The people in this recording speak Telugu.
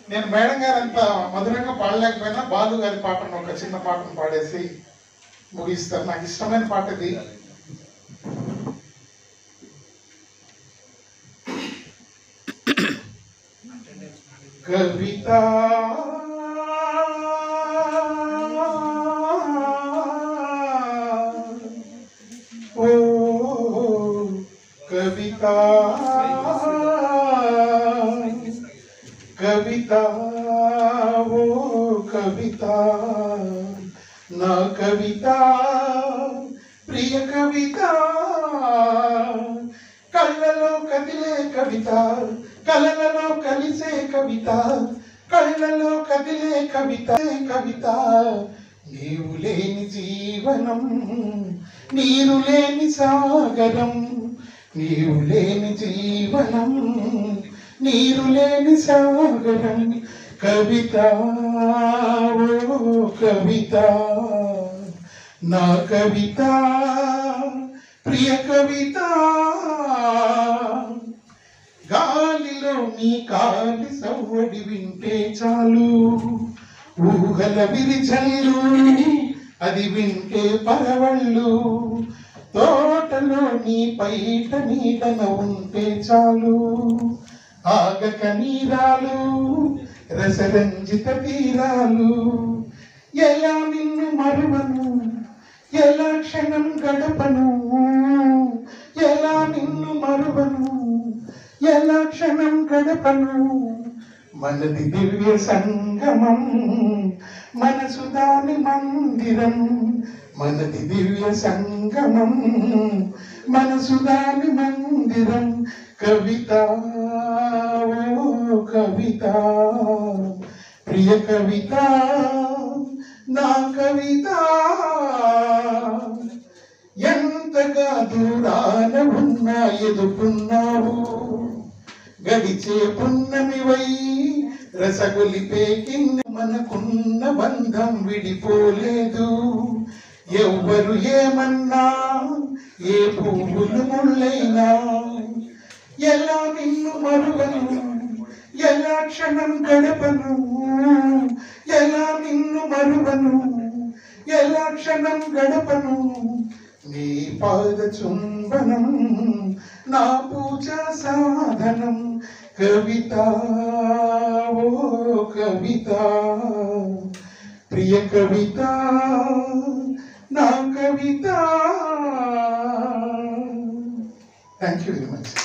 నేను మేడం గారు అంత మధురంగా పాడలేకపోయినా బాలు గారి పాటను ఒక చిన్న పాటను పాడేసి ముగిస్తారు నాకు ఇష్టమైన పాట ఇది కవిత ఓ కవిత కవిత ఓ కవిత నా కవిత ప్రియ కవిత కళ్ళలో కదిలే కవిత కలలలో కలిసే కవిత కళ్ళలో కదిలే కవిత కవిత నీవు లేని జీవనం నీరు లేని సాగరం నీవు లేని జీవనం నీరు లేని సాగరం కవిత ఓ కవిత నా కవిత ప్రియ కవిత గాలిలో నీ కాలి సవ్వడి వింటే చాలు ఊహల విరిచల్లు అది వింటే పరవళ్ళు తోటలో నీ పైట నీడన ఉంటే చాలు ఆగక నీరాలు రసరంజిత తీరాలు ఎలా నిన్ను మరువను ఎలా క్షణం గడపను ఎలా నిన్ను మరువను ఎలా క్షణం గడపను మనది దివ్య సంగమం మనసు దాని మందిరం మనది దివ్య సంగమం మనసు దాని మందిరం కవిత ఓ కవిత ప్రియ కవిత నా కవిత ఎంతగా దూరాన ఉన్నా ఎదుకున్నావు గడిచే పున్నమివై రసగులిపే కింద మనకున్న బంధం విడిపోలేదు ఎవ్వరు ఏమన్నా ఏ పువ్వులు ముళ్ళైనా ఎలా నిన్ను మరువను ఎలా క్షణం గడపను ఎలా నిన్ను మరువను ఎలా క్షణం గడపను నీ పాద చుంబనం నా పూజ సాధనం కవిత ఓ కవిత ప్రియ కవిత నా Kavitha thank you very much